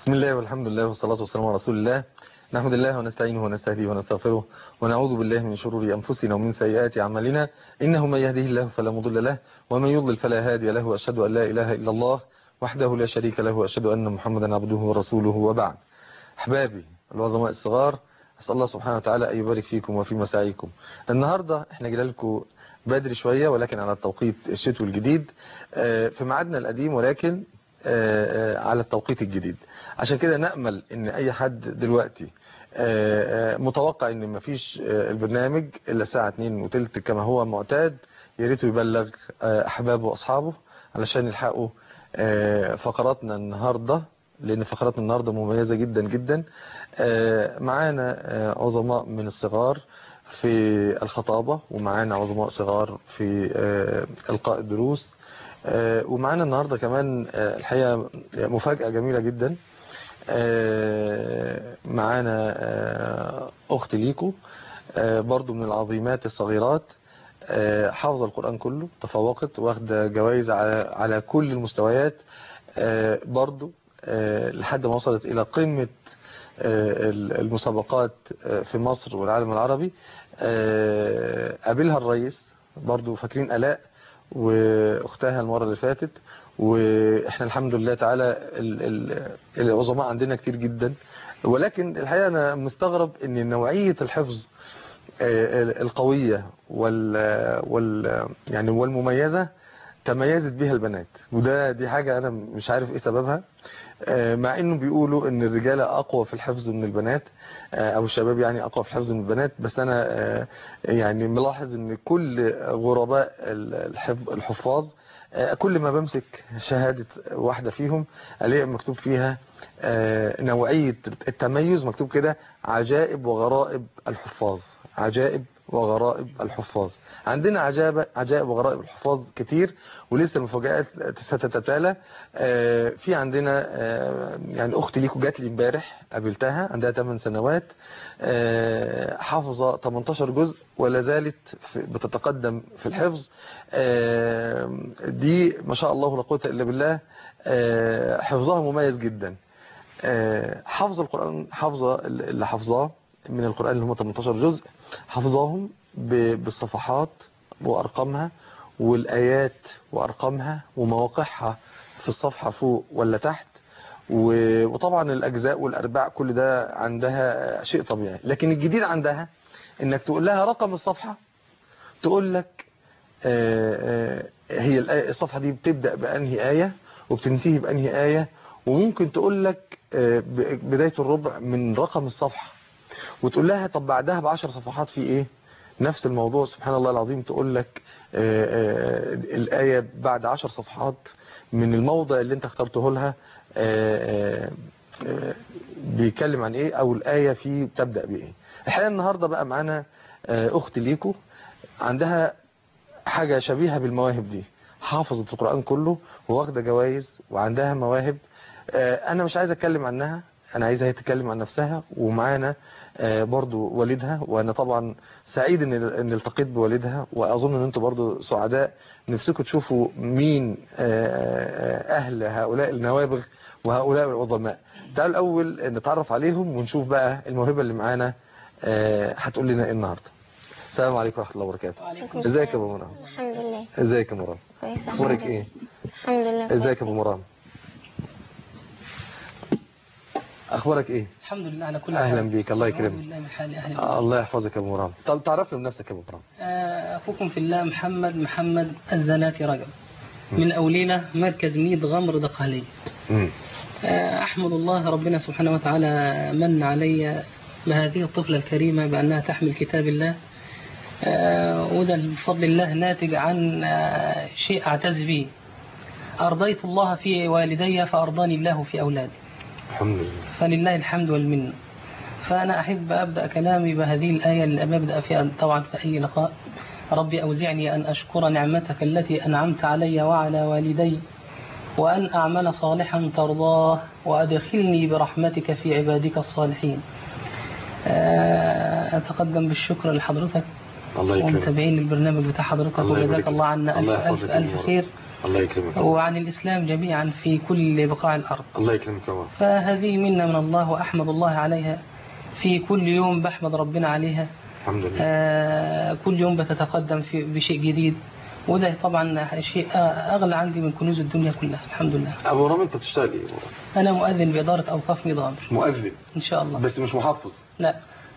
بسم الله والحمد لله والصلاة والسلام على رسول الله نحمد الله ونستعينه ونستهديه ونستغفره ونعوذ بالله من شرور أنفسنا ومن سيئات أعمالنا إنه من يهده الله فلا مضل له ومن يضلل فلا هادي له وأشهد أن لا إله إلا الله وحده لا شريك له وأشهد أن محمدا عبده ورسوله وبعد أحبابي العظماء الصغار أسأل الله سبحانه وتعالى أن يبارك فيكم وفي مساعيكم النهاردة احنا جينا لكم بدري شوية ولكن على التوقيت الشتوي الجديد في ميعادنا القديم ولكن على التوقيت الجديد عشان كده نأمل ان اي حد دلوقتي متوقع ان مفيش البرنامج الا الساعة 2 وتلت كما هو معتاد يا ريته يبلغ احبابه واصحابه علشان يلحقوا فقراتنا النهاردة لان فقراتنا النهاردة مميزة جدا جدا معانا عظماء من الصغار في الخطابة ومعانا عظماء صغار في القاء الدروس ومعانا النهاردة كمان الحقيقة مفاجأة جميلة جدا معانا أخت ليكو برضو من العظيمات الصغيرات حافظة القرآن كله تفوقت واخدة جوائز على على كل المستويات برضو لحد ما وصلت إلى قمة المسابقات في مصر والعالم العربي قابلها الرئيس برضو فاكرين ألاء واختها المرة اللي فاتت واحنا الحمد لله تعالى العظماء عندنا كتير جدا ولكن الحقيقة انا مستغرب ان نوعية الحفظ القوية وال, وال يعني والمميزة تميزت بها البنات وده دي حاجة انا مش عارف ايه سببها مع انه بيقولوا ان الرجالة اقوى في الحفظ من البنات او الشباب يعني اقوى في الحفظ من البنات بس انا يعني ملاحظ ان كل غرباء الحفاظ كل ما بمسك شهادة واحدة فيهم الاقي مكتوب فيها نوعية التميز مكتوب كده عجائب وغرائب الحفاظ عجائب وغرائب الحفاظ عندنا عجائب عجائب وغرائب الحفاظ كتير ولسه المفاجآت ستتتالى في عندنا يعني اختي ليكو جات لي امبارح قابلتها عندها 8 سنوات حافظه 18 جزء ولا زالت بتتقدم في الحفظ دي ما شاء الله لا قوه الا بالله حفظها مميز جدا حفظ القرآن حفظه اللي حفظاه من القرآن اللي هم 18 جزء حفظهم بالصفحات وأرقامها والآيات وأرقامها ومواقعها في الصفحة فوق ولا تحت وطبعا الأجزاء والأرباع كل ده عندها شيء طبيعي لكن الجديد عندها انك تقول لها رقم الصفحة تقول لك هي الصفحة دي بتبدأ بأنهي آية وبتنتهي بأنهي آية وممكن تقول لك بداية الربع من رقم الصفحة وتقول لها طب بعدها بعشر صفحات في ايه نفس الموضوع سبحان الله العظيم تقول لك آآ آآ الآية بعد عشر صفحات من الموضع اللي انت اخترته لها آآ بيتكلم عن ايه او الآية فيه تبدأ بايه الحقيقة النهاردة بقى معانا اخت ليكو عندها حاجة شبيهة بالمواهب دي حافظت القرآن كله وواخدة جوائز وعندها مواهب انا مش عايز اتكلم عنها انا عايزها هي تتكلم عن نفسها ومعانا برضو والدها وانا طبعا سعيد ان ان التقيت بوالدها واظن ان انتم برضو سعداء نفسكم تشوفوا مين اهل هؤلاء النوابغ وهؤلاء العظماء تعالوا الاول نتعرف عليهم ونشوف بقى الموهبة اللي معانا هتقول لنا ايه النهارده السلام عليكم ورحمه الله وبركاته ازيك يا ابو مرام الحمد لله ازيك يا مرام كويس اخبارك ايه الحمد لله ازيك يا ابو مرام اخبارك ايه الحمد لله على كل اهلا حال بيك الله أعوذ يكرمك بالله من حال أهل آه، الله يحفظك يا ابو مرام طب تعرفنا بنفسك يا ابو مرام آه، أخوكم في الله محمد محمد الزناتي رجب من أولينا مركز ميد غمر دقهلي مم. آه، أحمد الله ربنا سبحانه وتعالى من علي بهذه الطفلة الكريمة بأنها تحمل كتاب الله آه، وده بفضل الله ناتج عن آه، شيء أعتز به أرضيت الله في والدي فأرضاني الله في أولادي الحمد لله فلله الحمد والمنة فأنا أحب أبدأ كلامي بهذه الآية اللي ببدأ فيها طبعا في أي لقاء ربي أوزعني أن أشكر نعمتك التي أنعمت علي وعلى والدي وأن أعمل صالحا ترضاه وأدخلني برحمتك في عبادك الصالحين آه، أتقدم بالشكر لحضرتك الله يكرمك ومتابعين البرنامج بتاع حضرتك الله يبارك وجزاك فيك. الله عنا الله ألف ألف يحفظك يا ألف رب. خير الله يكرمك وعن الإسلام جميعا في كل بقاع الأرض الله يكرمك يا مولانا فهذه منة من الله وأحمد الله عليها في كل يوم بحمد ربنا عليها الحمد لله آه، كل يوم بتتقدم في بشيء جديد وده طبعا شيء أغلى عندي من كنوز الدنيا كلها الحمد لله ابو رامي انت بتشتغل ايه أنا مؤذن بإدارة أوقاف نظام مؤذن إن شاء الله بس مش محفظ لا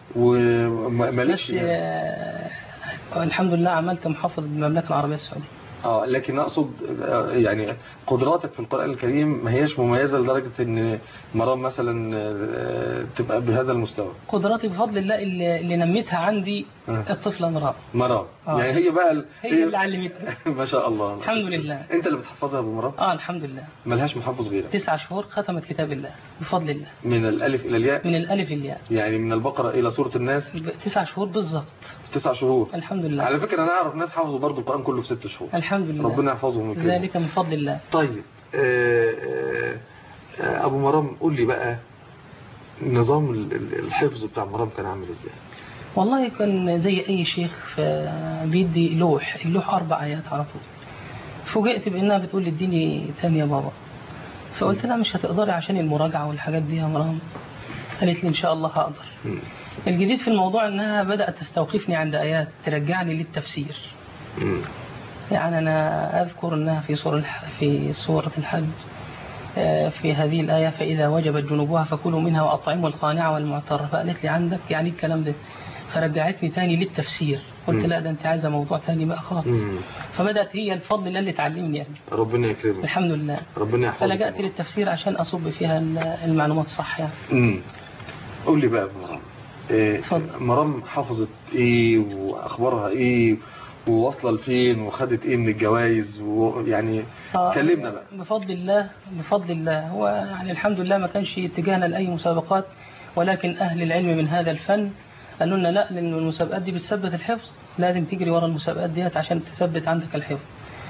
ومالكش بس آه، الحمد لله عملت محافظ بالمملكة العربية السعودية اه لكن اقصد آه، يعني قدراتك في القران الكريم ما هياش مميزه لدرجه ان مرام مثلا آه، تبقى بهذا المستوى قدراتي بفضل الله اللي, اللي نميتها عندي آه. الطفلة مرام مرام آه. يعني هي بقى ال... هي اللي علمتني ما شاء الله الحمد لله انت اللي بتحفظها يا ابو مرام اه الحمد لله ملهاش محفظ غيرك تسع شهور ختمت كتاب الله بفضل الله من الالف الى الياء من الألف للياء يعني من البقره الى سوره الناس ب- تسع شهور بالظبط في تسع شهور الحمد لله على فكره انا اعرف ناس حفظوا برضو القران كله في ست شهور الحمد لله ربنا يحفظهم ويكرمهم ذلك من فضل الله طيب آه، آه، آه، ابو مرام قول لي بقى نظام ال- ال- الحفظ بتاع مرام كان عامل ازاي والله كان زي أي شيخ ف- بيدي لوح اللوح أربع آيات على طول فوجئت بأنها بتقول لي اديني تاني يا بابا فقلت لها مش هتقدري عشان المراجعة والحاجات دي يا مرام قالت لي إن شاء الله هقدر مم. الجديد في الموضوع أنها بدأت تستوقفني عند آيات ترجعني للتفسير مم. يعني أنا أذكر أنها في سورة الح... في سورة الحج آه، في هذه الآية فإذا وجبت جنوبها فكلوا منها وأطعموا القانع والمعتر فقالت لي عندك يعني الكلام ده فرجعتني تاني للتفسير قلت مم. لا ده أنت عايزة موضوع تاني بقى خالص مم. فبدأت هي الفضل الله اللي تعلمني يعني ربنا يكرمك الحمد لله ربنا يحفظك فلجأت للتفسير عشان أصب فيها ال- المعلومات صح يعني امم قول لي بقى يا أبو مرام إيه اتفضل. مرام حفظت ايه واخبارها ايه وواصله لفين وخدت ايه من الجوائز ويعني آه، كلمنا بقى بفضل الله بفضل الله هو يعني الحمد لله ما كانش اتجاهنا لأي مسابقات ولكن أهل العلم من هذا الفن قالوا لنا لا لأن المسابقات دي بتثبت الحفظ لازم تجري ورا المسابقات ديت عشان تثبت عندك الحفظ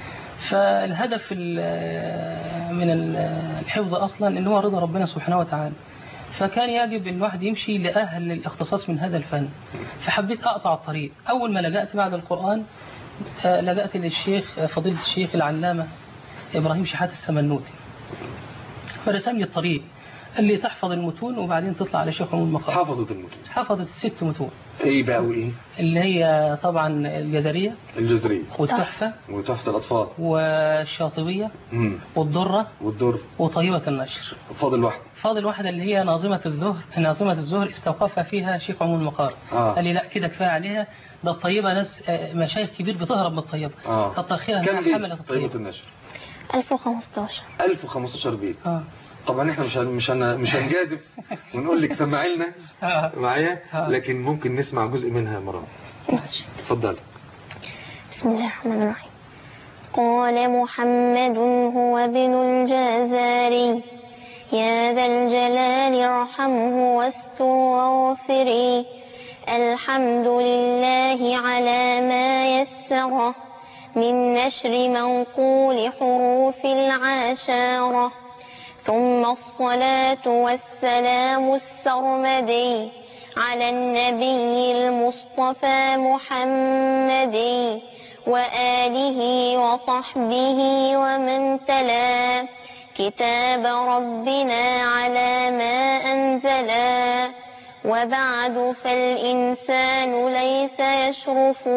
فالهدف ال- من ال- الحفظ أصلا إن هو رضا ربنا سبحانه وتعالى فكان يجب ان الواحد يمشي لأهل الاختصاص من هذا الفن فحبيت أقطع الطريق أول ما لجأت بعد القرآن آه، لجأت للشيخ آه، فضيلة الشيخ العلامة إبراهيم شحات السمنوتي فرسم لي الطريق قال لي تحفظ المتون وبعدين تطلع على شيخ أم المقام حفظت المتون حفظت ست متون ايه بقى وايه اللي هي طبعا الجزرية الجزريه والتحفة وتحت الاطفال والشاطبية امم والضرة والدر وطيبة النشر فاضل واحد فاضل واحدة اللي هي ناظمة الظهر ناظمة الظهر استوقفها فيها شيخ عمو المقار آه. قال لي لا كده كفاية عليها ده الطيبة ناس آه، مشايخ كبير بتهرب من الطيبة اه كتر خيرها كم انها بيت حملت طيبة الطيبة النشر 1015 1015 بيت اه طبعا احنا مش هن- مش هن- مش هنجازف ونقول لك سمعي لنا آه. معايا آه. لكن ممكن نسمع جزء منها يا مرام ماشي اتفضلي بسم الله الرحمن الرحيم قال محمد هو ابن الجزاري يا ذا الجلال ارحمه واستر واغفري الحمد لله على ما يسره من نشر منقول حروف العشارة ثم الصلاة والسلام السرمدي على النبي المصطفى محمد وآله وصحبه ومن تلا كتاب ربنا على ما أنزلا وبعد فالإنسان ليس يشرف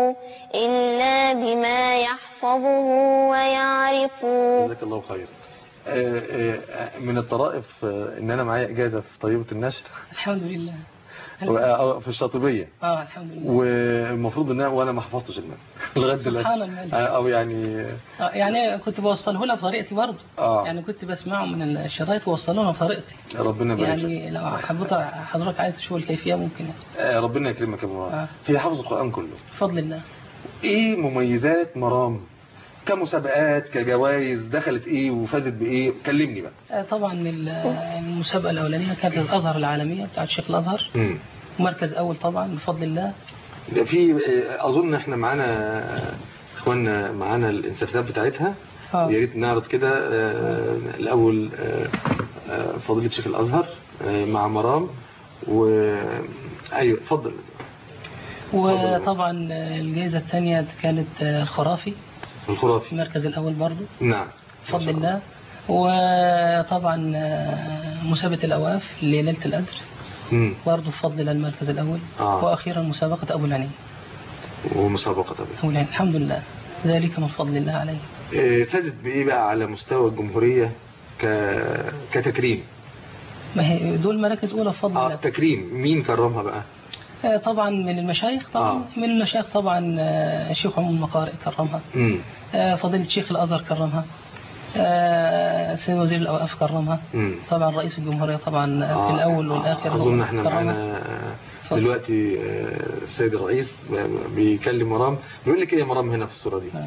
إلا بما يحفظه ويعرف جزاك الله خير آه، آه، من الطرائف آه، ان انا معايا اجازه في طيبه النشر الحمد لله و- آه، في الشاطبيه اه الحمد لله والمفروض ان أنا- وانا ما حفظتش المال لغايه دلوقتي سبحان الملك. آه، او يعني آه يعني كنت بوصله لها بطريقتي برضه اه يعني كنت بسمعه من الشرايط ووصله لها بطريقتي ربنا يبارك لك. يعني لو حضرتك حضرتك عايز تشوف الكيفية ممكن يعني. آه، ربنا يكرمك يا ابو مرام آه. هي حافظ القران كله بفضل الله ايه مميزات مرام كمسابقات كجوائز دخلت ايه وفازت بايه كلمني بقى آه، طبعا ال- المسابقة الأولانية كانت الأزهر العالمية بتاعت شيخ الأزهر مم. مركز أول طبعا بفضل الله ده في آه، اظن احنا معانا اخواننا معانا الانسرتات بتاعتها آه. يا ريت نعرض كده آه، الاول آه، آه، فضيله شيخ الازهر آه، مع مرام و ايوه اتفضل وطبعا الجائزة الثانية كانت الخرافي الخرافي المركز الأول برضو نعم بفضل الله وطبعا آه، مسابقة الأواف لليلة القدر مم. برضو بفضل الله المركز الأول آه. وأخيرا مسابقة أبو العنين ومسابقة طبعا أبو العنين الحمد لله ذلك من فضل الله عليه آه، فازت بإيه بقى على مستوى الجمهورية ك... كتكريم ما هي دول مراكز أولى بفضل اه الله تكريم مين كرمها بقى آه، طبعا من المشايخ طبعا آه. من المشايخ طبعا آه، الشيخ عمر المقارئ كرمها مم. آه، فضيلة شيخ الأزهر كرمها آه، سيد وزير الأوقاف كرمها مم. طبعا رئيس الجمهورية طبعا آه، في الأول والآخر هو أظن احنا كرمها. معانا اتفضل. دلوقتي آه، السيد الرئيس ب- بيكلم مرام بيقول لك ايه يا مرام هنا في الصورة دي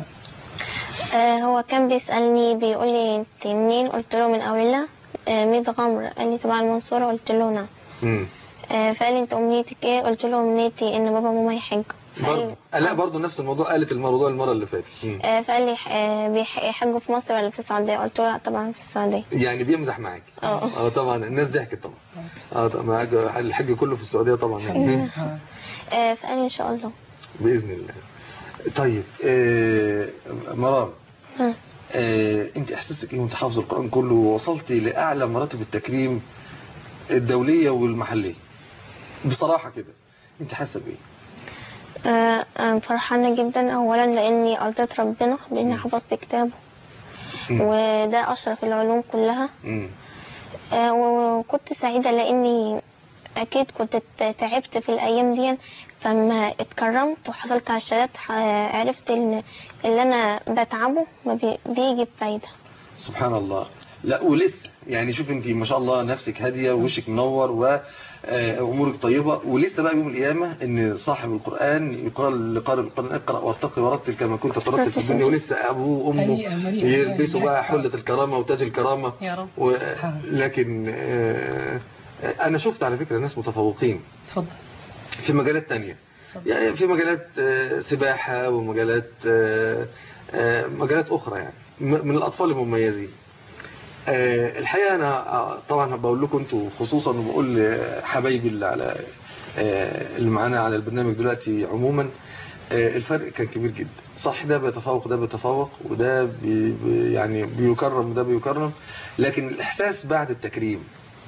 آه هو كان بيسألني بيقول لي انت منين قلت له من أول الله آه ميت غمر قال لي تبع المنصورة قلت له نعم مم. آه فقال لي انت أمنيتك ايه قلت له أمنيتي إن بابا وماما يحجوا برضه فقال لا برضه نفس الموضوع قالت الموضوع المرة اللي فاتت مم. آه فقال لي آه بيح- يحجوا في مصر ولا في السعودية قلت له لا طبعا في السعودية يعني بيمزح معاك اه. اه طبعا الناس ضحكت طبعا اه طبعا معاك الحج كله في السعودية طبعا يعني. آه. آه فقال لي إن شاء الله بإذن الله طيب آه مرام ها. آه انت احساسك ايه وانت حافظ القرآن كله ووصلتي لأعلى مراتب التكريم الدولية والمحلية بصراحة كده انت حاسة بايه آه آه فرحانة جدا أولا لأني قضيت ربنا لأني حفظت كتابه مم. وده أشرف العلوم كلها مم. آه، وكنت سعيدة لأني أكيد كنت ت- تعبت في الأيام دي فما اتكرمت وحصلت على الشهادات ح- عرفت إن اللي أنا بتعبه ما بي- بيجي بفايدة سبحان الله لا ولسه يعني شوف انت ما شاء الله نفسك هادية ووشك منور وامورك طيبة ولسه بقى يوم القيامة ان صاحب القرآن يقال لقارئ القرآن اقرأ وارتقي ورتل كما كنت ترتل في الدنيا ولسه ابوه وامه مليئة- مليئة. يلبسوا بقى حلة الكرامة وتاج الكرامة يا رب و... لكن آه، انا شفت على فكرة ناس متفوقين اتفضل في مجالات تانية اتفضل. يعني في مجالات آه، سباحة ومجالات آه، آه، مجالات أخرى يعني م- من الأطفال المميزين آه، الحقيقة أنا آه، طبعا بقول لكم أنتوا خصوصا وبقول لحبايبي اللي على آه، اللي معانا على البرنامج دلوقتي عموما آه، الفرق كان كبير جدا صح ده بيتفوق ده بيتفوق وده بي بي- يعني بيكرم وده بيكرم لكن الإحساس بعد التكريم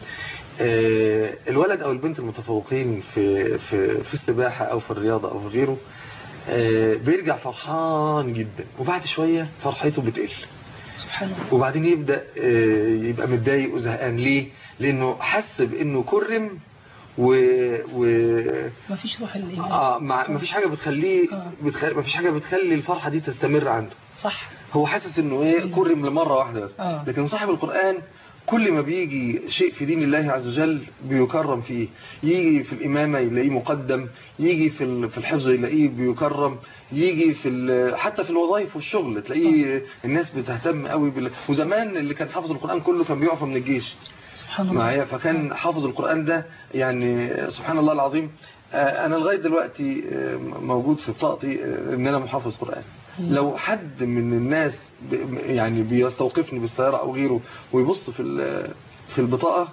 آه، الولد او البنت المتفوقين في في في السباحه او في الرياضه او في غيره آه، بيرجع فرحان جدا وبعد شويه فرحته بتقل سبحان الله وبعدين يبدا آه، يبقى متضايق وزهقان ليه لانه حس بانه كرم و, و... ما فيش روح الإيمان اه مع ما فيش حاجه بتخليه آه. بتخ... ما فيش حاجه بتخلي الفرحه دي تستمر عنده صح هو حاسس انه ايه كرم لمره واحده بس آه. لكن صاحب القرآن كل ما بيجي شيء في دين الله عز وجل بيكرم فيه يجي في الإمامة يلاقيه مقدم يجي في ال- في الحفظ يلاقيه بيكرم يجي في ال- حتى في الوظائف والشغل تلاقيه الناس بتهتم قوي بال... وزمان اللي كان حافظ القرآن كله كان بيعفى من الجيش سبحان الله معايا فكان حافظ القرآن ده يعني سبحان الله العظيم آه، أنا لغاية دلوقتي آه، موجود في بطاقتي آه، إن أنا محافظ قرآن لو حد من الناس ب- يعني بيستوقفني بالسيارة أو غيره ويبص في ال- في البطاقة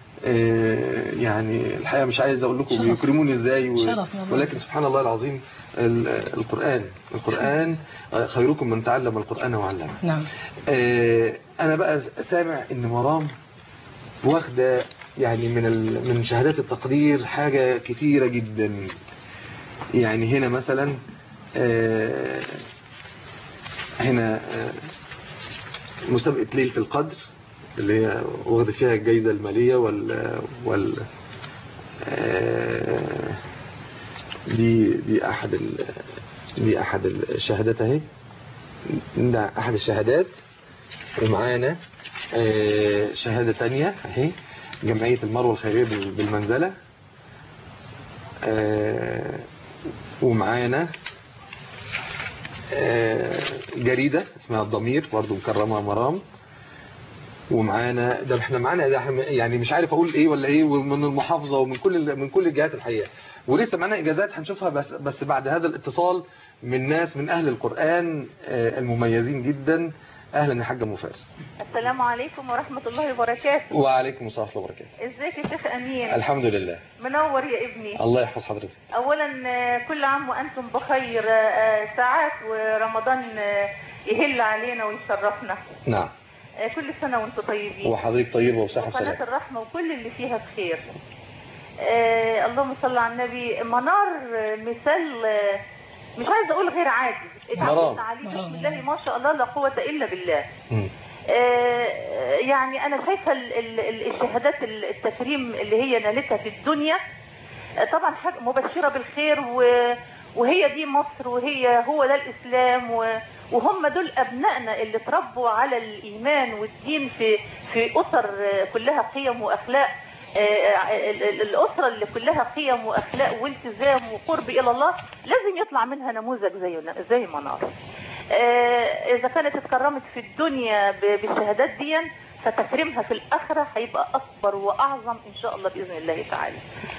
آه، يعني الحقيقة مش عايز أقول لكم شرف. بيكرموني إزاي و- شرف والله. ولكن سبحان الله العظيم ال- القرآن القرآن آه، خيركم من تعلم القرآن وعلمه نعم آه، انا بقى سامع ان مرام واخده يعني من ال... من شهادات التقدير حاجة كتيرة جدا يعني هنا مثلا آه، هنا آه، مسابقة ليلة القدر اللي هي واخدة فيها الجايزة المالية وال وال آه، دي دي احد ال... دي احد الشهادات اهي ده احد الشهادات ومعانا آه، شهادة تانية اهي جمعية المروة الخيرية بال- بالمنزلة آه، ومعانا آه، جريدة اسمها الضمير برضو مكرمة مرام ومعانا ده احنا معانا ده احنا يعني مش عارف اقول ايه ولا ايه ومن المحافظة ومن كل من كل الجهات الحقيقة ولسه معانا اجازات هنشوفها بس بس بعد هذا الاتصال من ناس من اهل القرآن آه، المميزين جدا اهلا يا حاجة ام فارس السلام عليكم ورحمة الله وبركاته وعليكم السلام ورحمة الله وبركاته ازيك يا شيخ امين الحمد لله منور يا ابني الله يحفظ حضرتك اولا آه، كل عام وانتم بخير آه، آه، ساعات ورمضان آه، يهل علينا ويشرفنا نعم آه، كل سنة وانتم طيبين وحضرتك طيبة وبصحة وقناة وسلامة الرحمة وكل اللي فيها خير آه اللهم صل على النبي منار آه، مثال آه، مش عايزه اقول غير عادي مرام. اتعودنا عليه مرام. بسم الله ما شاء الله لا قوة الا بالله مم. آه، يعني انا شايفه ال- ال- ال- الشهادات التكريم اللي هي نالتها في الدنيا آه، طبعا حاجه مبشره بالخير و- وهي دي مصر وهي هو ده الاسلام و- وهم دول ابنائنا اللي اتربوا على الايمان والدين في في اسر آه، كلها قيم واخلاق آه، ال- ال- الاسره اللي كلها قيم واخلاق والتزام وقرب الى الله لازم يطلع منها نموذج زي زي منار آه، اذا كانت اتكرمت في الدنيا ب- بالشهادات دي فتكريمها في الاخره هيبقى اكبر واعظم ان شاء الله باذن الله تعالى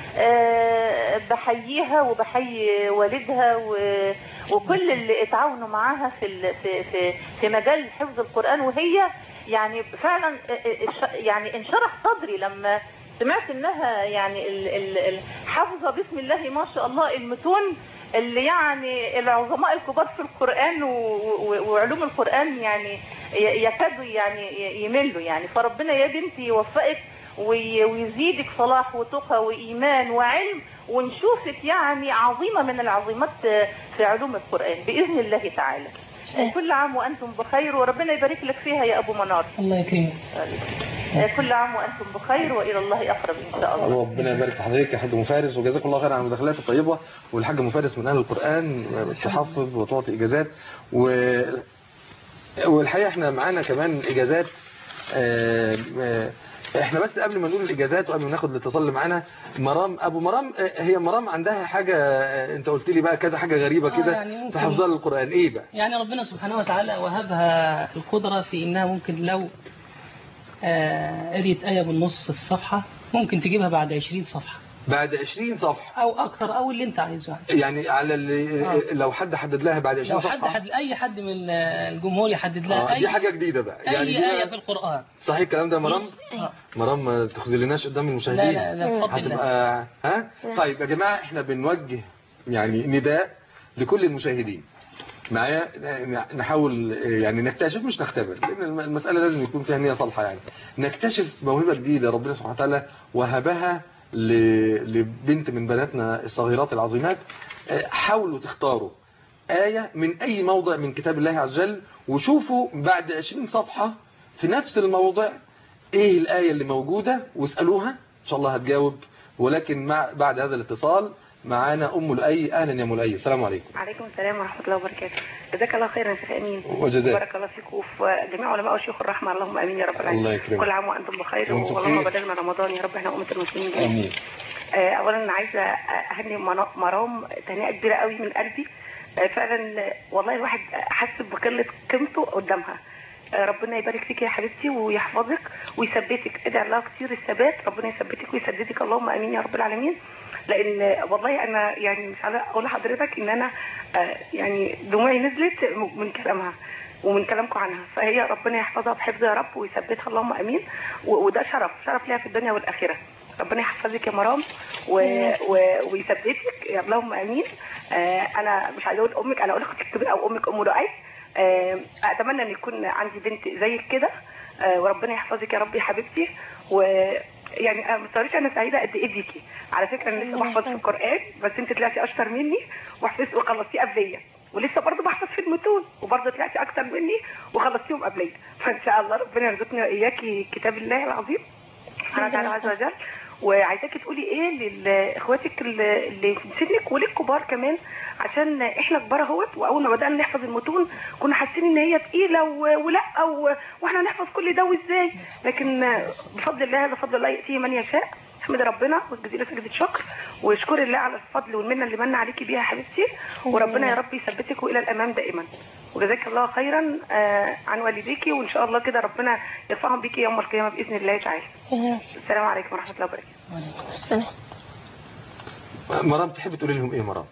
آه، بحييها وبحيي والدها و- وكل اللي اتعاونوا معاها في ال- في في في مجال حفظ القران وهي يعني فعلا آه، آه، الش- يعني انشرح صدري لما سمعت انها يعني ال- ال- ال- حافظه بسم الله ما شاء الله المتون اللي يعني العظماء الكبار في القرآن و- و- وعلوم القرآن يعني ي- يكادوا يعني ي- يملوا يعني فربنا يا بنتي يوفقك وي- ويزيدك صلاح وتقى وإيمان وعلم ونشوفك يعني عظيمة من العظيمات في علوم القرآن بإذن الله تعالى كل عام وأنتم بخير وربنا يبارك لك فيها يا أبو منار الله يكرمك كل عام وأنتم بخير وإلى الله أقرب إن شاء الله ربنا يبارك في حضرتك يا حاج مفارس وجزاك الله خير على المداخلات الطيبة والحاج مفارس من أهل القرآن تحفظ وتعطي إجازات و... والحقيقة احنا معانا كمان إجازات آه، آه، احنا بس قبل ما نقول الإجازات وقبل ما ناخد الاتصال اللي معانا مرام أبو مرام آه، هي مرام عندها حاجة آه، أنت قلت لي بقى كذا حاجة غريبة آه، كده يعني ممكن- في حفظها للقرآن إيه بقى؟ يعني ربنا سبحانه وتعالى وهبها القدرة في إنها ممكن لو آه، قريت آية بالنص الصفحة ممكن تجيبها بعد 20 صفحة بعد 20 صفحة أو أكثر أو اللي أنت عايزه يعني. يعني على اللي آه. لو حد حدد لها بعد 20 لو صفحة حد حد أي حد من الجمهور يحدد لها آه أي دي حاجة جديدة بقى أي يعني دي آية بقى- في القرآن صحيح الكلام ده يا مرام؟ آه. مرام ما تخذلناش قدام لا المشاهدين لا لا بفضل الله هتبقى ها لا. طيب يا جماعة احنا بنوجه يعني نداء لكل المشاهدين معايا نحاول يعني نكتشف مش نختبر لان الم- المسألة لازم يكون فيها نية صالحة يعني نكتشف موهبة جديدة ربنا سبحانه وتعالى وهبها ل- لبنت من بناتنا الصغيرات العظيمات اه، حاولوا تختاروا آية من أي موضع من كتاب الله عز وجل وشوفوا بعد 20 صفحة في نفس الموضع ايه الآية اللي موجودة واسألوها ان شاء الله هتجاوب ولكن مع بعد هذا الاتصال معانا ام لؤي اهلا يا ام لؤي السلام عليكم عليكم السلام ورحمة الله وبركاته جزاك الله خيرا يا شيخ أمين وجزاك بارك الله فيك وفي جميع علماء وشيوخ الرحمة اللهم آمين يا رب العالمين الله يكرمك. كل عام وأنتم بخير وأنتم واللهم بخير. بلغنا رمضان يا رب احنا أمة المسلمين جميعا امين آه، أولا عايزة أهني منا- مرام تهنئة كبيرة قوي من قلبي آه، فعلا آه، والله الواحد حاسس بقلة قيمته قدامها آه، ربنا يبارك فيك يا حبيبتي ويحفظك ويثبتك ادعي الله كتير الثبات ربنا يثبتك ويسددك اللهم امين يا رب العالمين لان آه، والله انا يعني مش عايزه اقول لحضرتك ان انا آه، يعني دموعي نزلت من كلامها ومن كلامكم عنها فهي ربنا يحفظها بحفظ يا رب ويثبتها اللهم امين و- وده شرف شرف ليها في الدنيا والاخره ربنا يحفظك يا مرام و... و... ويثبتك يا اللهم امين آه انا مش عايزه اقول امك انا اقول اختك الكبيره او امك ام لؤي آه اتمنى ان يكون عندي بنت زيك كده آه وربنا يحفظك يا رب يا حبيبتي و يعني انا ما تقوليش انا سعيده قد ايه بيكي على فكره انا لسه بحفظ في القران بس انت طلعتي اشطر مني وحفظت وخلصتيه قبليه ولسه برضه بحفظ في المتون وبرضه طلعتي اكتر مني وخلصتيهم قبليه فان شاء الله ربنا يرزقني واياكي كتاب الله العظيم سبحانه وتعالى عز وجل وعايزاكي تقولي ايه لاخواتك اللي اللي في سنك وللكبار كمان عشان احنا كبار اهوت واول ما بدانا نحفظ المتون كنا حاسين ان هي تقيله و- ولا و- واحنا هنحفظ كل ده وازاي لكن بفضل الله هذا فضل الله ياتيه من يشاء احمد ربنا والجزيرة سجدة شكر واشكر الله على الفضل والمنه اللي من عليكي بيها يا حبيبتي وربنا يا رب يثبتك والى الامام دائما وجزاك الله خيرا آه، عن والديكي وان شاء الله كده ربنا يرفعهم بيكي يوم القيامه باذن الله تعالى السلام عليكم ورحمه الله وبركاته السلام. مرام تحب تقولي لهم ايه مرام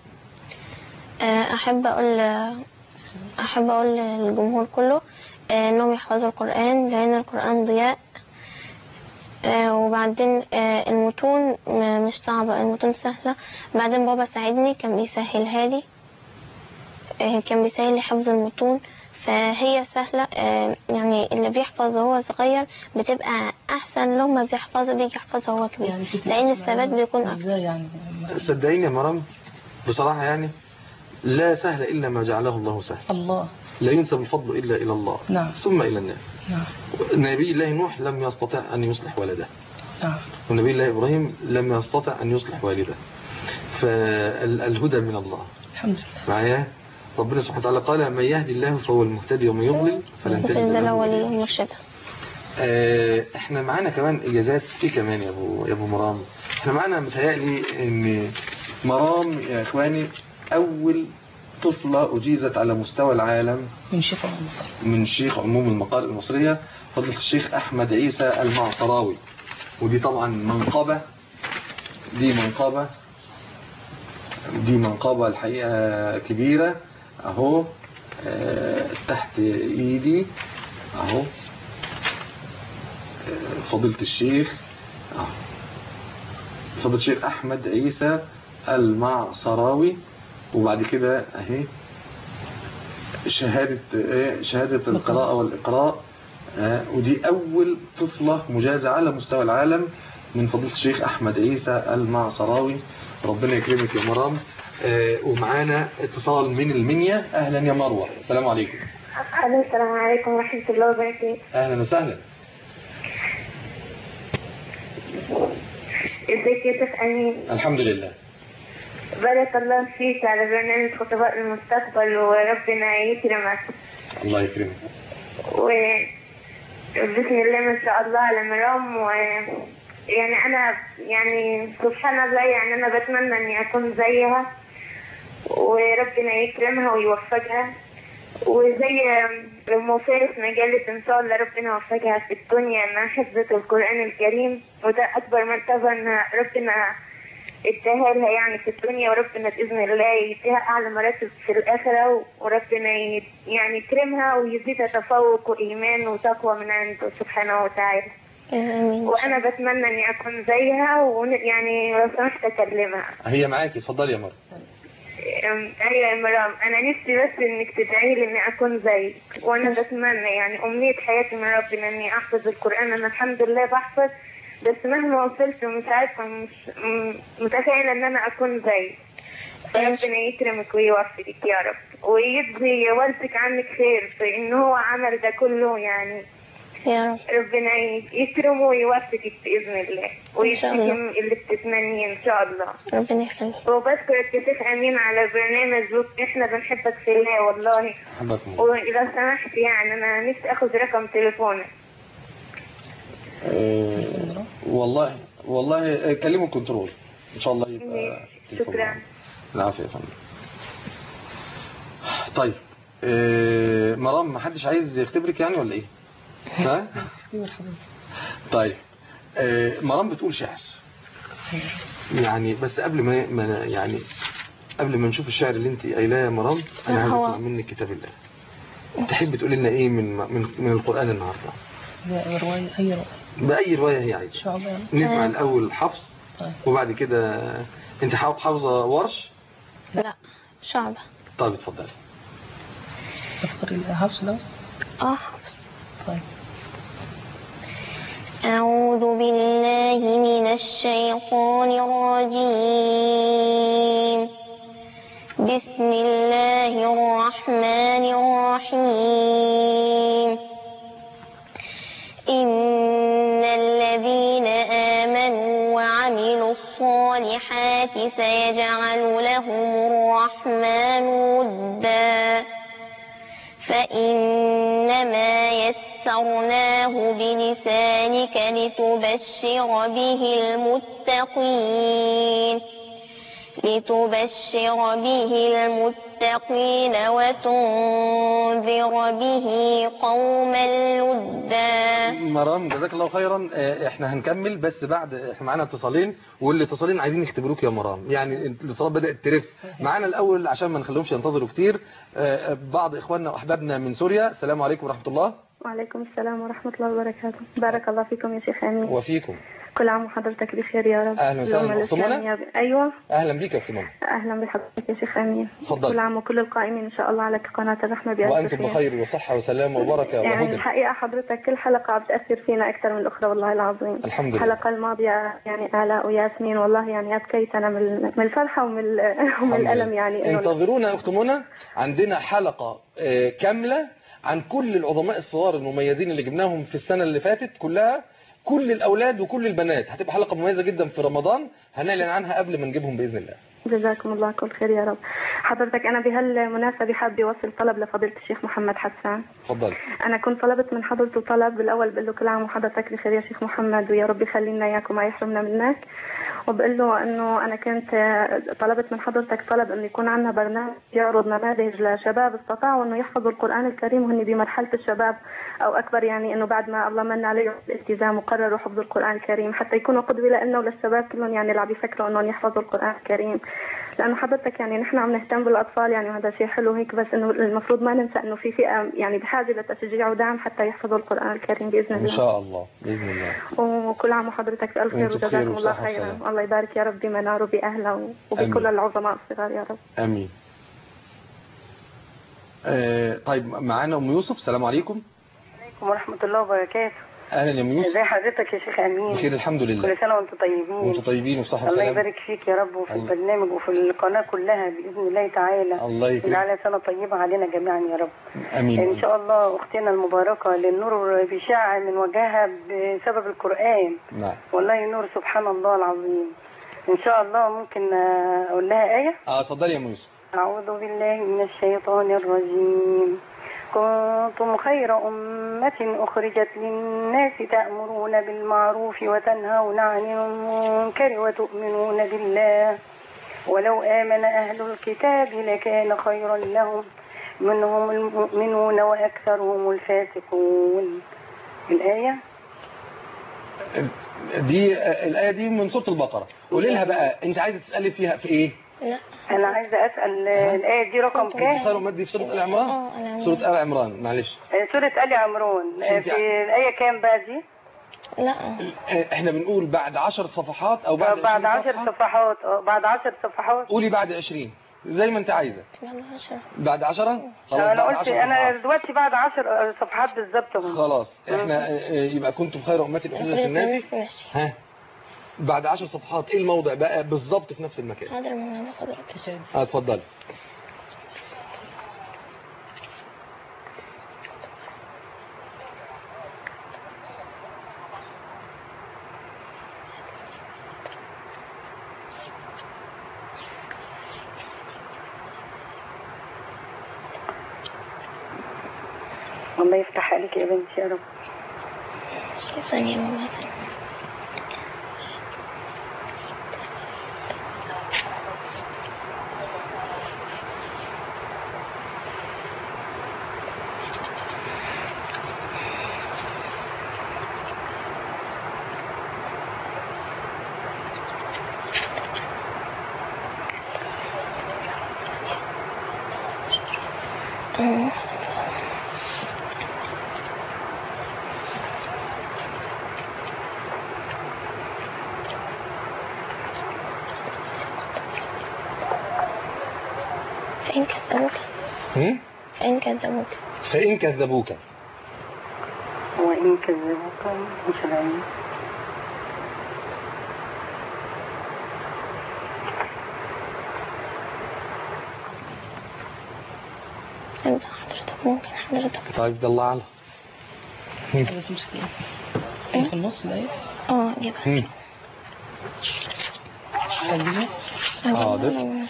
آه، أحب أقول أحب أقول للجمهور كله آه، إنهم يحفظوا القرآن لأن القرآن ضياء آه، وبعدين آه، المتون م- مش صعبة المتون سهلة بعدين بابا ساعدني كان بيسهلها لي آه، كان بيسهل لي حفظ المتون فهي سهلة آه، يعني اللي بيحفظ وهو صغير بتبقى أحسن لو ما بيحفظ بيجي يحفظ وهو كبير يعني كنت لأن بتسمع الثبات بيكون أكتر ازاي يعني صدقيني يا مرام بصراحة يعني لا سهل إلا ما جعله الله سهل الله لا ينسب الفضل إلا إلى الله نعم. ثم إلى الناس نعم نبي الله نوح لم يستطع أن يصلح ولده نعم ونبي الله إبراهيم لم يستطع أن يصلح والده فالهدى من الله الحمد لله معايا ربنا سبحانه وتعالى قال من يهدي الله فهو المهتدي ومن يضلل فلن تجد تنزل له ولي وليا مرشدا آه، احنا معانا كمان اجازات في كمان يا ابو يا ابو مرام احنا معانا متهيألي ان مرام يا اخواني اول طفلة اجيزت على مستوى العالم من شفاء الله من شيخ عموم المقال المصرية فضيلة الشيخ احمد عيسى المعصراوي ودي طبعا منقبة دي منقبة دي منقبة الحقيقة كبيرة اهو آه، تحت ايدي اهو فضيلة الشيخ آه. فضيلة الشيخ أحمد عيسى المعصراوي وبعد كده أهي شهادة إيه؟ شهادة القراءة والإقراء آه، ودي أول طفلة مجازة على مستوى العالم من فضيلة الشيخ أحمد عيسى المعصراوي ربنا يكرمك يا مرام آه، ومعانا اتصال من المنيا أهلا يا مروة السلام عليكم ألو السلام عليكم ورحمة الله وبركاته أهلا وسهلا ازيك يا شيخ أمين الحمد لله بارك الله فيك على برنامج خطباء المستقبل وربنا يكرمك الله يكرمك و بسم الله ما شاء الله على مرام و يعني أنا يعني سبحان الله يعني أنا بتمنى إني أكون زيها وربنا يكرمها ويوفقها وزي أم فارس مجلة إن شاء الله ربنا يوفقها في الدنيا إنها حفظت القرآن الكريم وده أكبر مرتبة إن ربنا اداها لها يعني في الدنيا وربنا بإذن الله يديها أعلى مراتب في الآخرة وربنا ي- يعني يكرمها ويزيدها تفوق وإيمان وتقوى من عنده سبحانه وتعالى آمين وأنا بتمنى إني أكون زيها ويعني لو سمحت أكلمها هي معاكي اتفضلي يا مرة أم، ايوه يا مرام انا نفسي بس انك تدعي لي اني اكون زيك وانا بتمنى يعني امنيه حياتي من ربنا اني احفظ القران انا الحمد لله بحفظ بس مهما وصلت مش عارفه مش م- متخيله ان انا اكون زيك فربنا يكرمك ويوفقك يا رب ويجزي والدك عنك خير في ان هو عمل ده كله يعني يا رب ربنا ي- يكرمه ويوفقك باذن الله ويديك الله. اللي بتتمنيه ان شاء الله ربنا يخليك وبشكرك يا شيخ امين على برنامج لوك احنا بنحبك في الله والله حبكم الله. واذا سمحت يعني انا نفسي اخذ رقم تليفونك آه، والله والله آه، كلموا الكنترول ان شاء الله يبقى ماشي. تليفون شكرا. معانا. العافيه يا فندم طيب آه، مرام ما حدش عايز يختبرك يعني ولا ايه ها اختبر حضرتك طيب آه، مرام بتقول شعر يعني بس قبل ما ما- يعني قبل ما نشوف الشعر اللي انت قايلاه يا مرام انا عايز هو- اسمع منك كتاب الله تحب تقول لنا ايه من من من القران النهارده لا، رواية أي رواية باي روايه هي إن عايزه شاء الله يعني. نسمع آه. الاول حفص طيب وبعد كده انت حاف- حافظه ورش لا شعبة طيب اتفضلي اختار الحفص ده اه حفص طيب أعوذ بالله من الشيطان الرجيم بسم الله الرحمن الرحيم إن الذين آمنوا وعملوا الصالحات سيجعل لهم الرحمن ودا فإنما يسرناه بلسانك لتبشر به المتقين لتبشر به المتقين وتنذر به قوما لدا مرام جزاك الله خيرا آه، احنا هنكمل بس بعد احنا معانا اتصالين والاتصالين عايزين يختبروك يا مرام يعني الاتصالات بدات ترف معانا الاول عشان ما نخليهمش ينتظروا كتير آه، بعض اخواننا واحبابنا من سوريا السلام عليكم ورحمه الله وعليكم السلام ورحمة الله وبركاته بارك الله فيكم يا شيخ أمين وفيكم كل عام وحضرتك بخير يا رب أهلا وسهلا. الأمة أخت منى؟ الإسلامية ب- أيوة اهلا بيك يا اخت منى أهلا بحضرتك يا شيخ أمين تفضل. كل عام وكل القائمين إن شاء الله على قناة الرحمة بألف وانتم خير. بخير وصحه وسلامه وبركه يعني وهدى الحقيقة حضرتك كل حلقة عم تأثر فينا أكثر من الأخرى والله العظيم الحمد لله الحلقة الماضية يعني آلاء وياسمين والله يعني أبكيت أنا من من الفرحة ومن ال- ومن الحمد الألم لله. يعني إنه انتظرونا يا اخت منى عندنا حلقه آه، كامله عن كل العظماء الصغار المميزين اللي جبناهم في السنه اللي فاتت كلها كل الاولاد وكل البنات هتبقى حلقه مميزه جدا في رمضان هنعلن عنها قبل ما نجيبهم باذن الله جزاكم الله كل خير يا رب حضرتك أنا بهالمناسبة حابة أوصل طلب لفضيلة الشيخ محمد حسان اتفضل أنا كنت طلبت من حضرته طلب بالأول بقول له كل عام وحضرتك بخير يا شيخ محمد ويا رب يخلينا إياك وما يحرمنا منك وبقول له إنه أنا كنت آه، طلبت من حضرتك طلب إنه يكون عندنا برنامج يعرض نماذج لشباب استطاعوا إنه يحفظوا القرآن الكريم وهن بمرحلة الشباب أو أكبر يعني إنه بعد ما الله من عليهم الالتزام وقرروا حفظ القرآن الكريم حتى يكونوا قدوة لنا وللشباب كلهم يعني اللي عم يفكروا إنهم يحفظوا القرآن الكريم لأنه حضرتك يعني نحن عم نهتم بالأطفال يعني وهذا شيء حلو هيك بس إنه المفروض ما ننسى إنه في فئة يعني بحاجة لتشجيع ودعم حتى يحفظوا القرآن الكريم بإذن ان الله شاء الله باذن الله وكل عام وحضرتك بألف خير وأنتم بخير وجزاكم الله وصحة خيرا وسلامة. الله يبارك يا رب بمنار وبأهله وبكل آمين. العظماء الصغار يا رب امين آه، طيب معانا ام يوسف السلام عليكم عليكم ورحمة الله وبركاته اهلا يا ام يوسف ازي حضرتك يا شيخ أمين بخير الحمد لله كل سنة وانتم طيبين وانتم طيبين وبصحه الله وسلامه يبارك فيك يا رب وفي الله. البرنامج وفي القناة كلها بإذن الله تعالى الله يكرمك يجعلها سنة طيبة علينا جميعا يا رب امين إن شاء الله أختنا المباركة للنور بيشع من وجهها بسبب القرآن نعم والله نور سبحان الله العظيم إن شاء الله ممكن آه، أقول لها آية اه اتفضلي يا ام يوسف أعوذ بالله من الشيطان الرجيم كنتم خير أمة أخرجت للناس تأمرون بالمعروف وتنهون عن المنكر وتؤمنون بالله ولو آمن أهل الكتاب لكان خيرا لهم منهم المؤمنون وأكثرهم الفاسقون الآية دي آه، الايه دي من سوره البقره قولي لها بقى انت عايزه تسالي فيها في ايه لا أنا عايزة أسأل آه، الآية دي رقم كام؟ خير امتي في سوره ال عمران اه انا سوره ال عمران معلش آه، سورة آل عمران آه، أنت- في الآية كام بقى دي؟ لا آه، احنا بنقول بعد 10 صفحات او بعد بعد 20 عشر صفحة. صفحات اه بعد عشر صفحات قولي بعد 20 زي ما انت عايزه بعد عشرة بعد 10 خلاص انا بعد قلت 10 انا صفحات. دلوقتي بعد عشر صفحات بالظبط اهو. خلاص احنا آه، آه، يبقى كنتم خير امه اخرجت للناس ماشي ها بعد 10 صفحات ايه الموضع بقى بالظبط في نفس المكان حاضر من هذا حضرتك اه اتفضلي الله يفتح عليك يا بنتي يا رب ثانية ماما ثانية. آه. فإن كذبوك هم؟ فإن كذبوك فان كذبوك وان كذبوك مش العين فهمت حضرتك ممكن حضرتك طيب الله اعلم عايزة تمسك ايه؟ في النص الآية اه جيبها هم. هتجيبها؟ حاضر هم.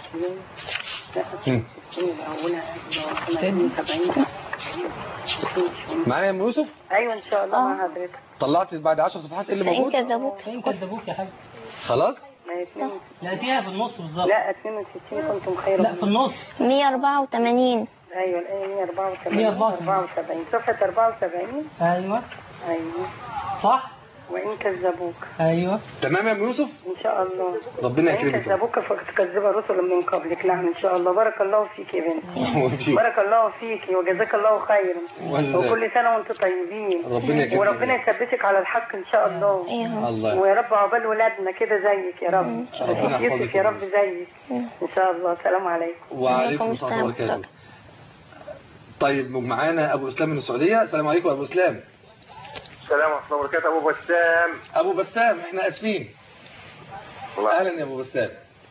اولها تاني. 70 معايا يا ام يوسف ايوه ان شاء الله آه. مع حضرتك طلعت بعد 10 صفحات ايه اللي فإن موجود كذبوك فين كذبوك يا حبيبي؟ خلاص لا اتنين- لا فيها في النص بالظبط لا 62 كنتم خير لا في النص 184 ايوه الايه 184 184. 74 صفحه 74 ايوه ايوه صح وإن كذبوك ايوه تمام يا ابو يوسف إن شاء الله ربنا وإن يكرمك كذبوك فقد كذب رسل من قبلك نعم إن شاء الله بارك الله فيك يا بنتي وفيك. بارك الله فيك وجزاك الله خيرا وجزاك. وكل سنة وانتم طيبين ربنا يكرمك. وربنا يثبتك على الحق إن شاء الله ايوه الله ويا رب عقبال ولادنا كده زيك يا رب ربنا يحفظك يوسف يا يا رب بنتي. زيك إن شاء الله السلام عليكم وعليكم السلام ورحمه الله وبركاته طيب معانا ابو اسلام من السعوديه السلام عليكم يا ابو اسلام السلام ورحمة الله وبركاته أبو بسام ابو بسام احنا اسفين الله. اهلا يا ابو بسام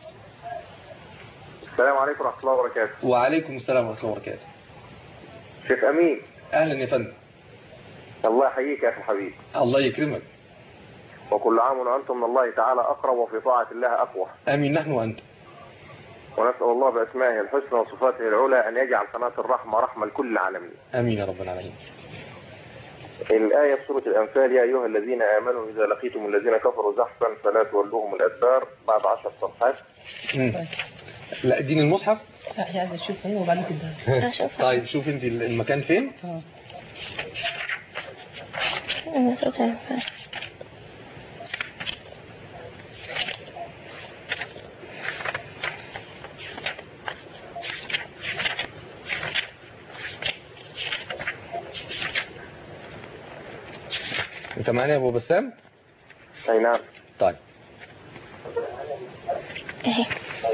السلام عليكم ورحمة الله وبركاته وعليكم السلام ورحمه الله وبركاته شيخ أمين اهلا يا فندم الله يحييك يا أخي الحبيب الله يكرمك وكل عام وأنتم من الله تعالى أقرب وفي طاعة الله أقوى امين نحن وانت ونسأل الله بأسمائه الحسنى وصفاته العلى أن يجعل قناة الرحمة رحمة لكل العالمين امين يا رب العالمين الآية في سورة الأنفال يا أيها الذين آمنوا إذا لقيتم الذين كفروا زحفا فلا تولوهم الأدبار بعد عشر صفحات مم. لا اديني المصحف لا هي عايزه تشوف ايه وبعدين تديها اشوف طيب شوف انت المكان فين اه أنا صوت الأنفال. انت معانا يا ابو بسام أي نعم طيب اهي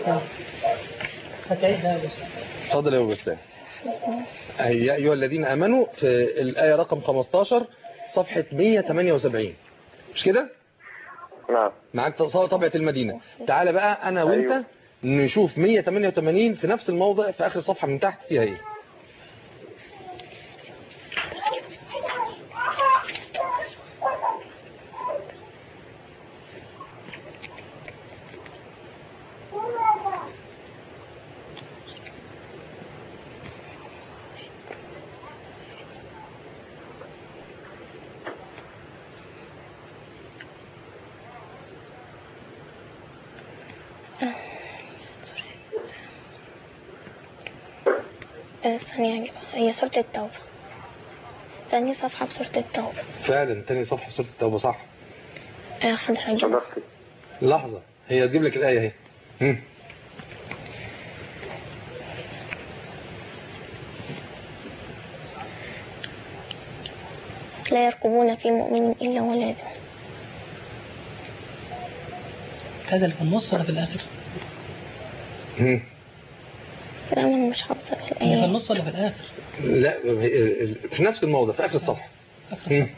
هتعيدها بس اتفضل يا ابو بسام أي يا ايها الذين امنوا في الايه رقم 15 صفحه 178 مش كده نعم معاك تصور طبعه المدينه تعالى بقى انا وانت أيوه. نشوف 188 في نفس الموضع في اخر الصفحه من تحت فيها ايه آه، ثانية هجيبها هي سورة التوبة ثاني صفحة في سورة التوبة فعلا تاني صفحه في سوره التوبه صح آه، حاضر هجيبها صدقت لحظه هي تجيب لك الايه اهي هم. لا يرقبون في مؤمن إلا ولا ذمة هذا اللي في النص ولا في الاخر؟ هم. لا أنا مش حافظة اللي في الآية النص ولا في الاخر؟ لا في نفس الموضع في اخر الصفحه اخر هم.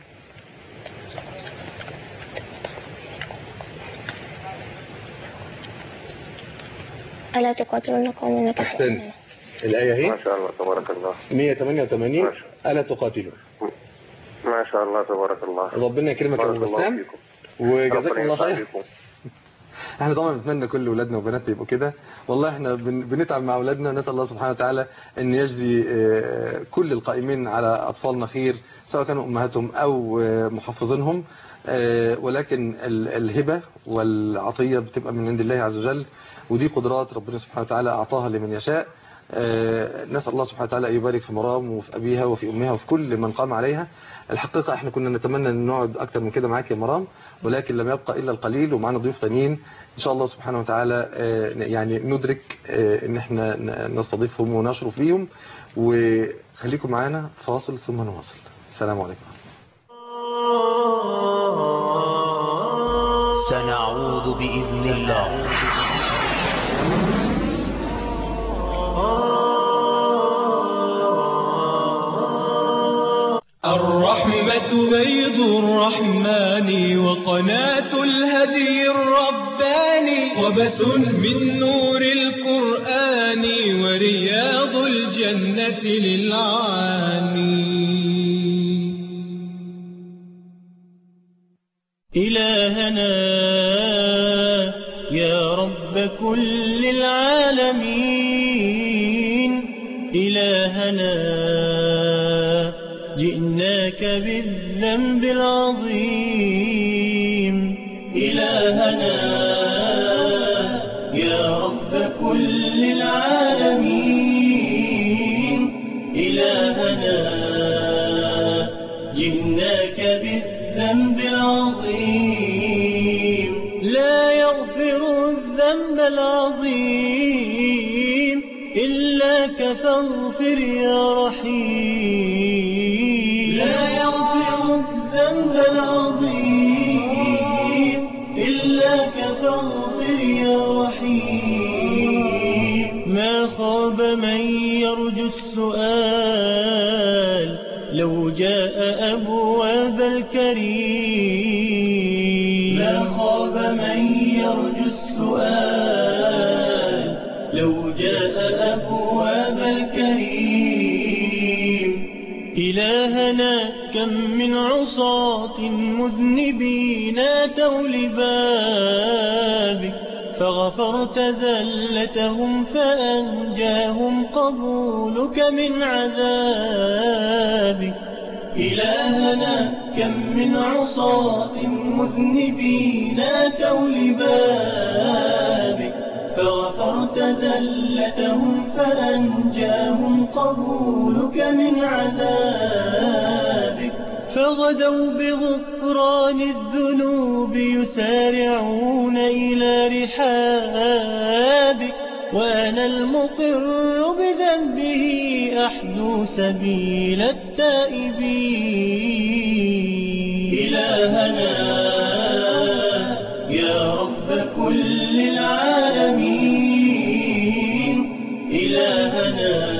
ألا تقاتلون قوم نكثوا احسنت أيمانهم. الايه اهي ما شاء الله تبارك الله 188 ماشي. الا تقاتلوا ما شاء الله تبارك الله ربنا يكرمك يا بارك ابو الله بسام فيكم وجزاك ربنا الله ينفع خير بكم. احنا طبعا بنتمنى كل اولادنا وبناتنا يبقوا كده والله احنا بن- بنتعب مع اولادنا نسال الله سبحانه وتعالى ان يجزي آه، كل القائمين على اطفالنا خير سواء كانوا امهاتهم او آه، محفظينهم آه، ولكن ال- الهبه والعطيه بتبقى من عند الله عز وجل ودي قدرات ربنا سبحانه وتعالى اعطاها لمن يشاء آه، نسال الله سبحانه وتعالى ان يبارك في مرام وفي ابيها وفي امها وفي كل من قام عليها الحقيقه احنا كنا نتمنى ان نقعد اكتر من كده معاك يا مرام ولكن لم يبقى الا القليل ومعنا ضيوف تانيين ان شاء الله سبحانه وتعالى آه، يعني ندرك آه، ان احنا ن- نستضيفهم ونشرف بيهم وخليكم معانا فاصل ثم نواصل السلام عليكم سنعود بإذن الله الرحمة بيض الرحمن وقناة الهدي الرباني وبس من نور القرآن ورياض الجنة للعاني إلهنا يا رب كل العالمين إلهنا جئناك بالذنب العظيم إلهنا يا رب كل العالمين إلهنا جئناك بالذنب بالذنب العظيم لا يغفر الذنب العظيم إلا فاغفر يا رحيم لا يغفر الذنب العظيم إلا فاغفر يا رحيم ما خاب من يرجو السؤال لو جاء أبواب الكريم ما خاب من يرجو السؤال لو جاء أبواب الكريم إلهنا كم من عصاة مذنبين أتوا لبابك فغفرت زلتهم فأنجاهم قبولك من عذابك إلهنا كم من عصاة مذنبين أتوا لبابك فغفرت زلتهم فأنجاهم قبولك من عذابك فغدوا بغفران الذنوب يسارعون إلى رحابك وأنا المقر بذنبه أحدو سبيل التائبين إلهنا يا رب كل العالمين إلهنا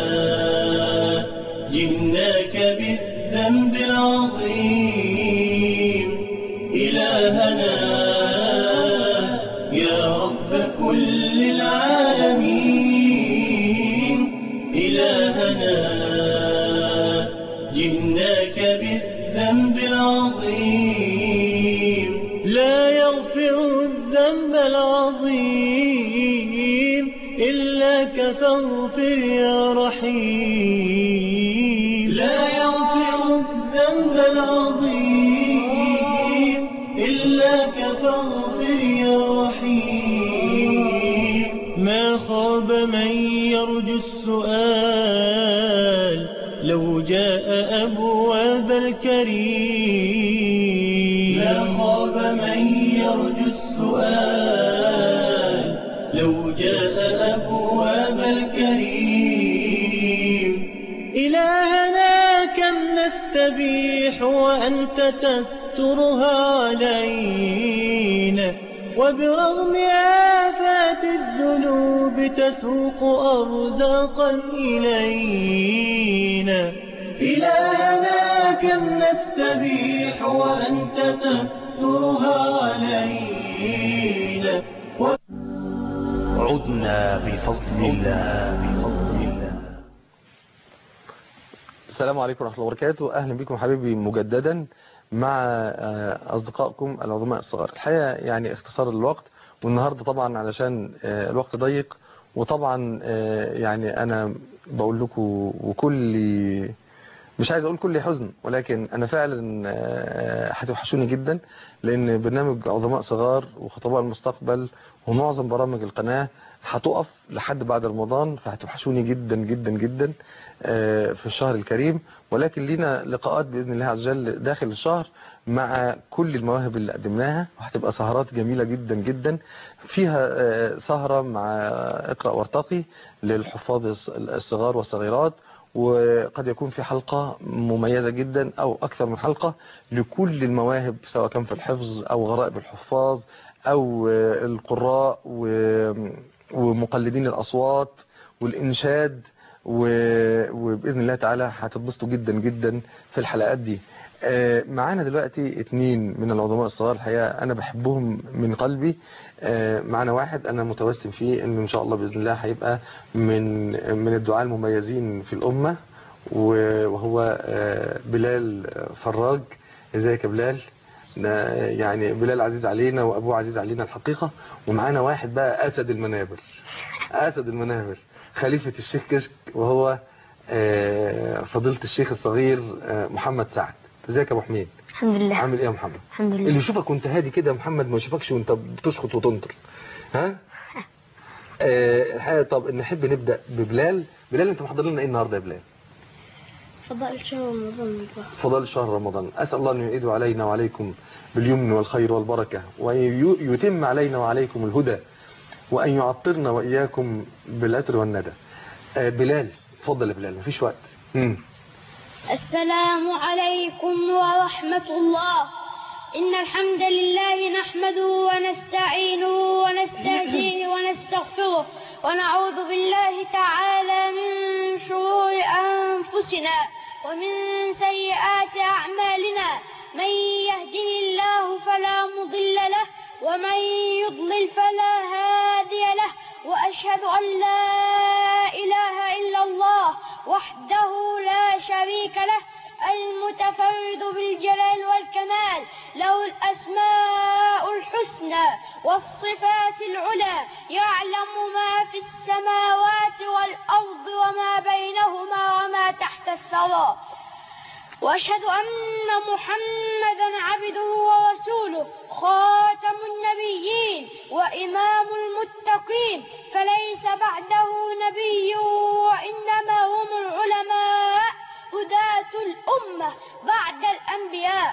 جئناك بالذنب العظيم إلهنا يا رب كل العالمين إلهنا جئناك بالذنب العظيم لا يغفر الذنب العظيم إلا فاغفر يا رحيم لا يغفر الذنب العظيم إلا فاغفر يا رحيم ما خاب من يرجو السؤال لو جاء أبواب الكريم ما خاب من يرجو السؤال لو جاء أبواب الكريم إلهنا كم نستبيح وأنت تسترها علينا وبرغم آفات الذنوب تسوق أرزاقا إلينا إلهنا كم نستبيح وأنت تسترها علينا عدنا بفضل الله بفضل الله السلام عليكم ورحمة الله وبركاته أهلا بكم حبيبي مجددا مع آه، أصدقائكم العظماء الصغار الحقيقة يعني اختصار الوقت والنهاردة طبعا علشان آه، الوقت ضيق وطبعا آه، يعني أنا بقول لكم وكل مش عايز اقول كل حزن ولكن انا فعلا آه، هتوحشوني جدا لان برنامج عظماء صغار وخطباء المستقبل ومعظم برامج القناة هتقف لحد بعد رمضان فهتوحشوني جدا جدا جدا آه، في الشهر الكريم ولكن لينا لقاءات باذن الله عز وجل داخل الشهر مع كل المواهب اللي قدمناها وهتبقى سهرات جميلة جدا جدا فيها آه، سهرة مع اقرأ وارتقي للحفاظ الص- الصغار والصغيرات وقد يكون في حلقة مميزة جدا أو أكثر من حلقة لكل المواهب سواء كان في الحفظ أو غرائب الحفاظ أو آه، القراء و- ومقلدين الأصوات والإنشاد و- وبإذن الله تعالى هتتبسطوا جدا جدا في الحلقات دي آه، معانا دلوقتي اتنين من العظماء الصغار الحقيقة أنا بحبهم من قلبي آه، معانا واحد أنا متوسم فيه إنه إن شاء الله بإذن الله هيبقى من من الدعاة المميزين في الأمة و- وهو آه، بلال فراج ازيك يا بلال ده يعني بلال عزيز علينا وأبوه عزيز علينا الحقيقة ومعانا واحد بقى أسد المنابر أسد المنابر خليفة الشيخ كشك وهو آه، فضيلة الشيخ الصغير آه، محمد سعد ازيك يا ابو حميد الحمد لله عامل ايه يا محمد الحمد اللي لله يشوفك وانت هادي كده يا محمد ما يشوفكش وانت بتشخط وتنطر ها آه، الحقيقه طب نحب نبدا ببلال بلال انت محضر لنا ايه النهارده يا بلال فضائل شهر رمضان المبارك فضل شهر رمضان أسأل الله أن يعيد علينا وعليكم باليمن والخير والبركة وأن يتم علينا وعليكم الهدى وأن يعطرنا وإياكم بالعطر والندى آه، بلال تفضل يا بلال مفيش وقت مم. السلام عليكم ورحمة الله إن الحمد لله نحمده ونستعينه ونستهديه ونستغفره ونعوذ بالله تعالى من شرور أنفسنا ومن سيئات أعمالنا من يهده الله فلا مضل له ومن يضلل فلا هادي له وأشهد أن لا إله إلا الله وحده لا شريك له المتفرد بالجلال والكمال له الأسماء الحسنى والصفات العلى يعلم ما في السماوات والأرض وما بينهما وما تحت الثرى وأشهد أن محمدا عبده ورسوله خاتم النبيين وإمام المتقين فليس بعده نبي وإنما هم العلماء هداة الأمة بعد الأنبياء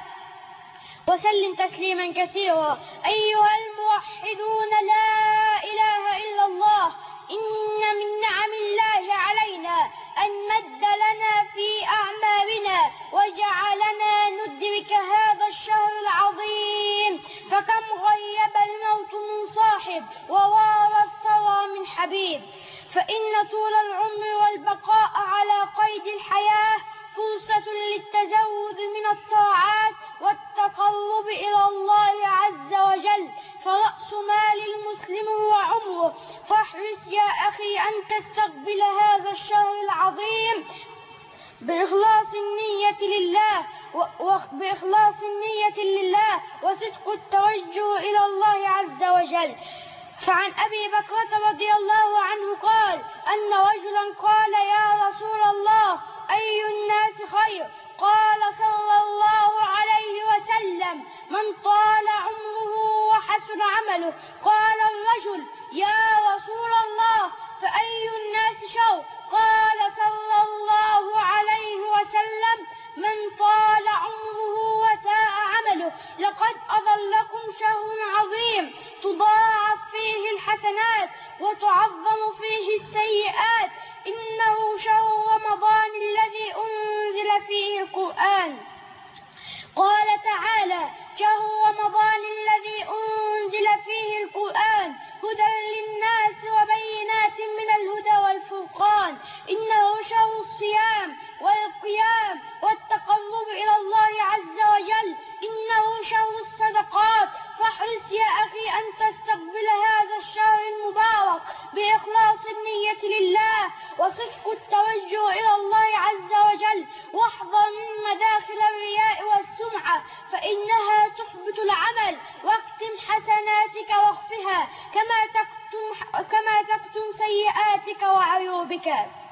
وسلم تسليما كثيرا أيها الموحدون لا إله إلا الله إن من نعم الله علينا أن مد لنا في أعمالنا وجعلنا ندرك هذا الشهر العظيم فكم غيب الموت من صاحب ووار الثرى من حبيب فإن طول العمر والبقاء على قيد الحياة فرصة للتزود من الطاعات والتقرب إلى الله عز وجل فرأس مال المسلم هو عمره فاحرص يا أخي أن تستقبل هذا الشهر العظيم بإخلاص النية لله وبإخلاص النية لله وصدق التوجه إلى الله عز وجل فعن أبي بكرة رضي الله عنه قال أن رجلا قال يا رسول الله أي الناس خير قال صلى الله عليه وسلم من طال عمره وحسن عمله قال الرجل يا رسول الله فأي الناس شر قال صلى الله عليه وسلم من طال عمره وساء عمله لقد أضلكم شهر عظيم تضاعف فيه الحسنات وتعظم فيه السيئات إنه شهر رمضان الذي أنزل فيه القرآن قال تعالى شهر رمضان الذي أنزل فيه القرآن هدى للناس وبينات من الهدى والفرقان إنه شهر الصيام والقيام والتقرب إلى الله عز وجل إنه شهر الصدقات فاحرص يا أخي أن تستقبل هذا الشهر المبارك بإخلاص النية لله وصدق التوجه إلى الله عز وجل واحذر من مداخل الرياء والسمعة فإنها تحبط العمل واكتم حسناتك واخفها كما تكتم كما تكتم سيئاتك وعيوبك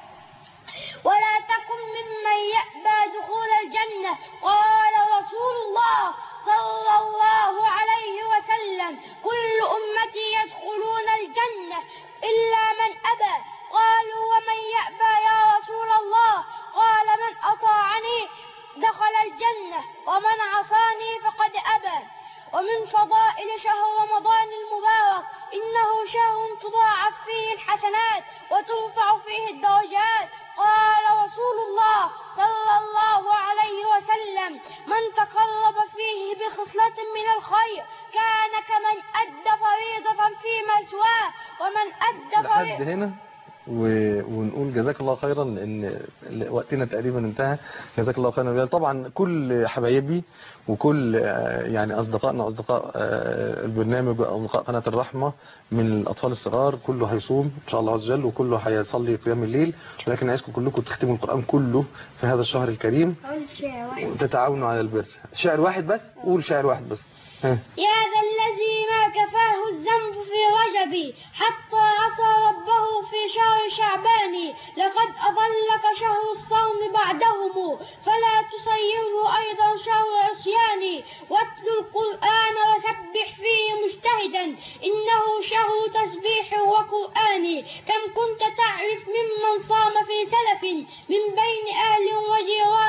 ولا تكن ممن يأبى دخول الجنة قال رسول الله صلى الله عليه وسلم كل أمتي يدخلون الجنة إلا من أبى قالوا ومن يأبى يا رسول الله قال من أطاعني دخل الجنة ومن عصاني فقد أبى ومن فضائل شهر رمضان المبارك إنه شهر تضاعف فيه الحسنات وترفع فيه الدرجات قال رسول الله صلى الله عليه وسلم من تقرب فيه بخصلة من الخير كان كمن أدى فريضة فيما سواه ومن أدى لحد فريضة هنا و... ونقول جزاك الله خيرا لان وقتنا تقريبا انتهى جزاك الله خيرا بلال. طبعا كل حبايبي وكل آه، يعني اصدقائنا اصدقاء آه، البرنامج واصدقاء قناه الرحمه من الاطفال الصغار كله هيصوم ان شاء الله عز وجل وكله هيصلي قيام الليل ولكن عايزكم كلكم تختموا القران كله في هذا الشهر الكريم وتتعاونوا على البر شعر واحد بس قول شعر واحد بس ها. يا ذا الذي ما كفاه الذنب في رجبي حتى عصى ربه في شهر شعبان لقد أضلك شهر الصوم بعدهم فلا تصيره أيضا شهر عصيان واتل القرآن وسبح فيه مجتهدا إنه شهر تسبيح وقرآن كم كنت تعرف ممن صام في سلف من بين أهل وجيران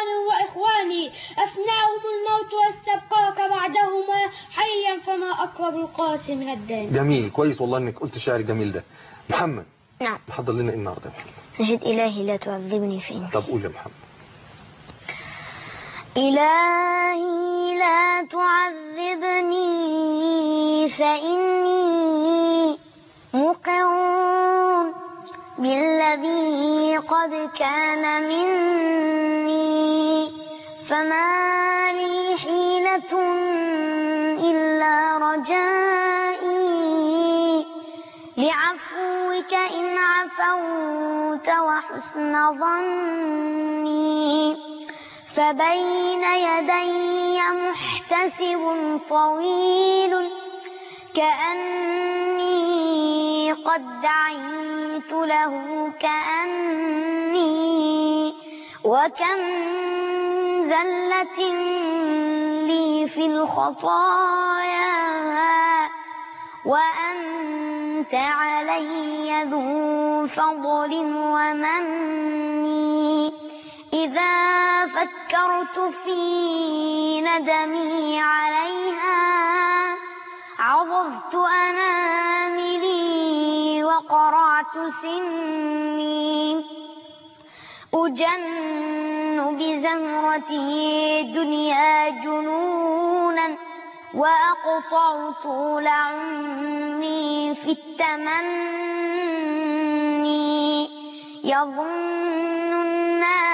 يتوفاهم الموت واستبقاك بعدهما حيا فما أقرب القاسي من الدان جميل كويس والله انك قلت شعر جميل ده محمد نعم محضر لنا ايه النهارده يا محمد نجد إلهي لا تعذبني فيه طب قول يا محمد إلهي لا تعذبني فإني مقر بالذي قد كان مني فما لي حيلة إلا رجائي لعفوك إن عفوت وحسن ظني فبين يدي محتسب طويل كأني قد دعيت له كأني وكم زلة لي في الخطايا وأنت علي ذو فضل ومن إذا فكرت في ندمي عليها عضضت أناملي وقرعت سني أجن بزمرته دنيا جنونا وأقطع طول عمري في التمني يظن الناس